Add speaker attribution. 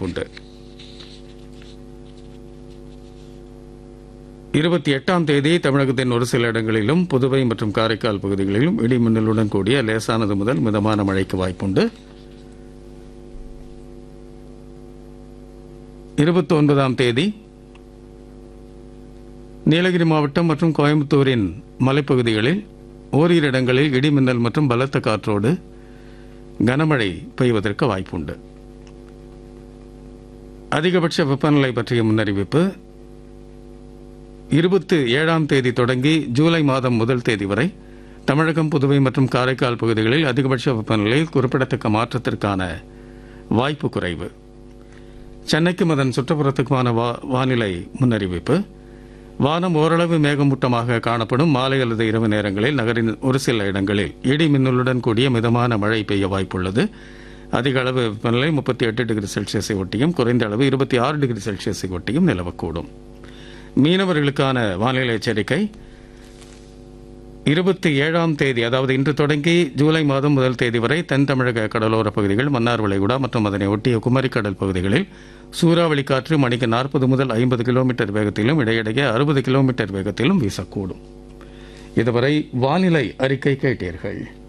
Speaker 1: வாய்ப்புண்டு இருபத்தி எட்டாம் தேதி தமிழகத்தின் ஒரு சில இடங்களிலும் புதுவை மற்றும் காரைக்கால் பகுதிகளிலும் இடி மின்னலுடன் கூடிய லேசானது முதல் மிதமான மழைக்கு வாய்ப்புண்டு இருபத்தி ஒன்பதாம் தேதி நீலகிரி மாவட்டம் மற்றும் கோயம்புத்தூரின் மலைப்பகுதிகளில் ஓரிரு இடங்களில் இடி மின்னல் மற்றும் பலத்த காற்றோடு கனமழை பெய்வதற்கு வாய்ப்புண்டு அதிகபட்ச வெப்பநிலை பற்றிய முன்னறிவிப்பு இருபத்தி ஏழாம் தேதி தொடங்கி ஜூலை மாதம் முதல் தேதி வரை தமிழகம் புதுவை மற்றும் காரைக்கால் பகுதிகளில் அதிகபட்ச வெப்பநிலையில் குறிப்பிடத்தக்க மாற்றத்திற்கான வாய்ப்பு குறைவு சென்னைக்கும் அதன் சுற்றுப்புறத்துக்குமான வா- வானிலை முன்னறிவிப்பு வானம் ஓரளவு மேகமூட்டமாக காணப்படும் மாலை அல்லது இரவு நேரங்களில் நகரின் ஒரு சில இடங்களில் இடி மின்னலுடன் கூடிய மிதமான மழை பெய்ய வாய்ப்புள்ளது அதிக அளவு வெப்பநிலை முப்பத்தி எட்டு டிகிரி செல்சியஸை ஒட்டியும் குறைந்த அளவு இருபத்தி ஆறு டிகிரி செல்சியஸை ஒட்டியும் நிலவக்கூடும் மீனவர்களுக்கான வானிலை எச்சரிக்கை இருபத்தி ஏழாம் தேதி அதாவது இன்று தொடங்கி ஜூலை மாதம் முதல் தேதி வரை தென் தமிழக கடலோர பகுதிகள் மன்னார் வளைகுடா மற்றும் அதனை ஒட்டிய குமரிக்கடல் பகுதிகளில் சூறாவளி காற்று மணிக்கு நாற்பது முதல் ஐம்பது கிலோமீட்டர் வேகத்திலும் இடையிடையே அறுபது கிலோமீட்டர் வேகத்திலும் வீசக்கூடும் இதுவரை வானிலை அறிக்கை கேட்டீர்கள்